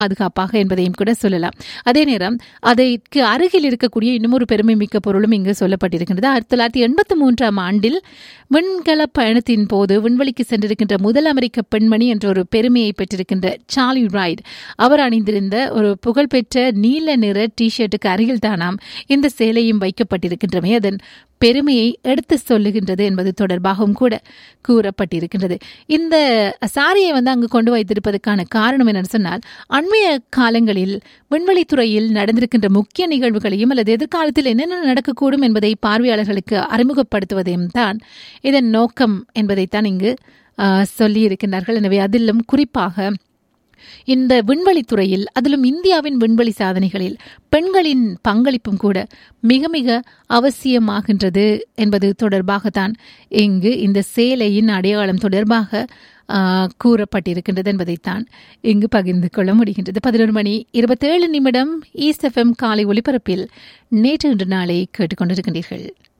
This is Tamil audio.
பாதுகாப்பாக என்பதையும் கூட சொல்லலாம் அதே நேரம் அதற்கு அருகில் இருக்கக்கூடிய இன்னும் பெருமை மிக்க பொருளும் இங்கு சொல்லப்பட்டிருக்கின்றது ஆயிரத்தி தொள்ளாயிரத்தி எண்பத்தி மூன்றாம் ஆண்டில் விண்கல பயணத்தின் போது விண்வெளிக்கு சென்றிருக்கின்ற முதல் அமெரிக்க பெண்மணி என்ற ஒரு பெருமையை பெற்றிருக்கின்ற சார்லி ராய்ட் அவர் அணிந்திருந்த ஒரு புகழ்பெற்ற நீல நிற டி ஷர்ட்டுக்கு அருகில் தானாம் இந்த சேலையும் வைக்கப்பட்டிருக்கின்றமை அதன் பெருமையை எடுத்து சொல்லுகின்றது என்பது தொடர்பாகவும் கூட கூறப்பட்டிருக்கின்றது இந்த சாரியை வந்து அங்கு கொண்டு வைத்திருப்பதற்கான காரணம் என்னன்னு சொன்னால் அண்மைய காலங்களில் விண்வெளித்துறையில் நடந்திருக்கின்ற முக்கிய நிகழ்வுகளையும் அல்லது எதிர்காலத்தில் என்னென்ன நடக்கக்கூடும் என்பதை பார்வையாளர்களுக்கு அறிமுகப்படுத்துவதையும் தான் இதன் நோக்கம் என்பதைத்தான் இங்கு சொல்லியிருக்கின்றார்கள் எனவே அதிலும் குறிப்பாக இந்த விண்வெளித்துறையில் அதிலும் இந்தியாவின் விண்வெளி சாதனைகளில் பெண்களின் பங்களிப்பும் கூட மிக மிக அவசியமாகின்றது என்பது தொடர்பாகத்தான் இங்கு இந்த சேலையின் அடையாளம் தொடர்பாக கூறப்பட்டிருக்கின்றது என்பதைத்தான் இங்கு பகிர்ந்து கொள்ள முடிகின்றது பதினொரு மணி இருபத்தேழு நிமிடம் ஈஸ்ட் எஃப்எம் காலை ஒலிபரப்பில் நேற்று இன்று நாளை கேட்டுக்கொண்டிருக்கின்றீர்கள்